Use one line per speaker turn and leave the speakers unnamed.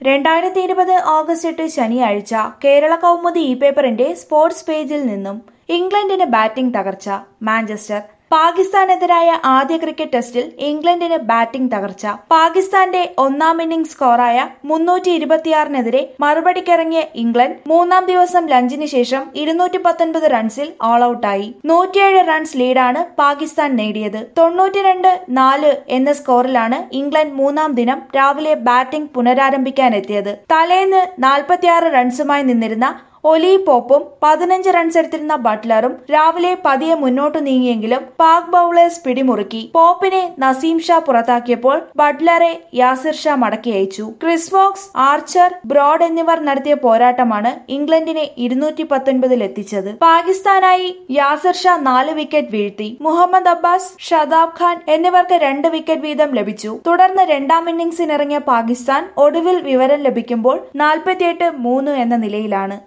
രണ്ടായിരത്തി ഇരുപത് ഓഗസ്റ്റ് എട്ട് ശനിയാഴ്ച കേരള കൗമുദി ഇ പേപ്പറിന്റെ സ്പോർട്സ് പേജിൽ നിന്നും ഇംഗ്ലണ്ടിന് ബാറ്റിംഗ് തകർച്ച മാഞ്ചസ്റ്റർ പാകിസ്ഥാനെതിരായ ആദ്യ ക്രിക്കറ്റ് ടെസ്റ്റിൽ ഇംഗ്ലണ്ടിന് ബാറ്റിംഗ് തകർച്ച പാകിസ്ഥാന്റെ ഒന്നാം ഇന്നിംഗ്സ് സ്കോറായ മുന്നൂറ്റി ഇരുപത്തിയാറിനെതിരെ മറുപടിക്കിറങ്ങിയ ഇംഗ്ലണ്ട് മൂന്നാം ദിവസം ലഞ്ചിന് ശേഷം ഇരുന്നൂറ്റി പത്തൊൻപത് റൺസിൽ ഓൾ ഔട്ടായി നൂറ്റിയേഴ് റൺസ് ലീഡാണ് പാകിസ്ഥാൻ നേടിയത് തൊണ്ണൂറ്റിരണ്ട് നാല് എന്ന സ്കോറിലാണ് ഇംഗ്ലണ്ട് മൂന്നാം ദിനം രാവിലെ ബാറ്റിംഗ് പുനരാരംഭിക്കാനെത്തിയത് തലേന്ന് നാൽപ്പത്തിയാറ് റൺസുമായി നിന്നിരുന്ന ഒലി പോപ്പും പതിനഞ്ച് റൺസ് എടുത്തിരുന്ന ബട്ട്ലറും രാവിലെ പതിയെ മുന്നോട്ടു നീങ്ങിയെങ്കിലും പാക് ബൌളേഴ്സ് പിടിമുറുക്കി പോപ്പിനെ നസീം ഷാ പുറത്താക്കിയപ്പോൾ ബട്ട്ലറെ യാസിർ ഷാ മടക്കി അയച്ചു ക്രിസ് വോക്സ് ആർച്ചർ ബ്രോഡ് എന്നിവർ നടത്തിയ പോരാട്ടമാണ് ഇംഗ്ലണ്ടിനെ ഇരുന്നൂറ്റി പത്തൊൻപതിൽ എത്തിച്ചത് പാകിസ്ഥാനായി യാസിർ ഷാ നാല് വിക്കറ്റ് വീഴ്ത്തി മുഹമ്മദ് അബ്ബാസ് ഷതാബ് ഖാൻ എന്നിവർക്ക് രണ്ട് വിക്കറ്റ് വീതം ലഭിച്ചു തുടർന്ന് രണ്ടാം ഇന്നിംഗ്സിനിറങ്ങിയ പാകിസ്ഥാൻ ഒടുവിൽ വിവരം ലഭിക്കുമ്പോൾ നാൽപ്പത്തിയെട്ട് മൂന്ന് എന്ന നിലയിലാണ്